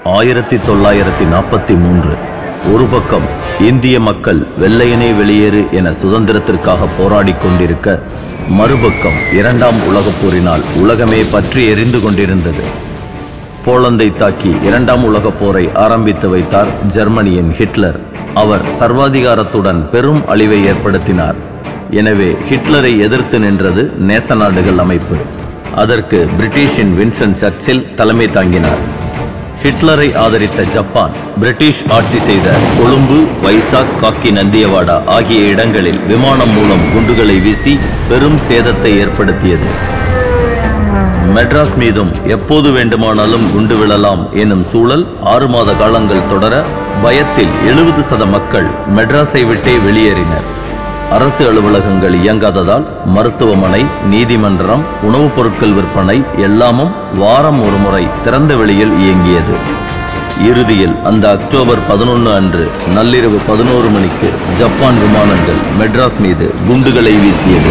ஆயிரத்தி தொள்ளாயிரத்தி நாற்பத்தி மூன்று ஒரு பக்கம் இந்திய மக்கள் வெள்ளையனே வெளியேறு என சுதந்திரத்திற்காக போராடிக் கொண்டிருக்க மறுபக்கம் இரண்டாம் உலகப் போரினால் உலகமே பற்றி எரிந்து கொண்டிருந்தது போலந்தை தாக்கி இரண்டாம் உலகப் போரை ஆரம்பித்து வைத்தார் ஜெர்மனியின் ஹிட்லர் அவர் சர்வாதிகாரத்துடன் பெரும் அழிவை ஏற்படுத்தினார் எனவே ஹிட்லரை எதிர்த்து நின்றது நேச நாடுகள் அமைப்பு அதற்கு பிரிட்டிஷின் வின்சன் சர்ச்சில் தலைமை தாங்கினார் ஹிட்லரை ஆதரித்த ஜப்பான் பிரிட்டிஷ் ஆட்சி செய்த கொழும்பு வைசாக் காக்கி நந்தியவாடா ஆகிய இடங்களில் விமானம் மூலம் குண்டுகளை வீசி பெரும் சேதத்தை ஏற்படுத்தியது மெட்ராஸ் மீதும் எப்போது வேண்டுமானாலும் குண்டு விழலாம் எனும் சூழல் ஆறு மாத காலங்கள் தொடர பயத்தில் எழுபது சத மக்கள் மெட்ராஸை விட்டே வெளியேறினர் அரசு அலுவலகங்கள் இயங்காததால் மருத்துவமனை நீதிமன்றம் உணவுப் பொருட்கள் விற்பனை எல்லாமும் வாரம் ஒரு முறை திறந்த வெளியில் இயங்கியது இறுதியில் அந்த அக்டோபர் பதினொன்று அன்று நள்ளிரவு பதினோரு மணிக்கு ஜப்பான் விமானங்கள் மெட்ராஸ் மீது குண்டுகளை வீசியது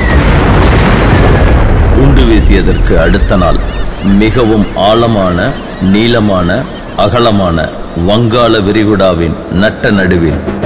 குண்டு வீசியதற்கு அடுத்த நாள் மிகவும் ஆழமான நீளமான அகலமான வங்காள விரிகுடாவின் நட்ட நடுவில்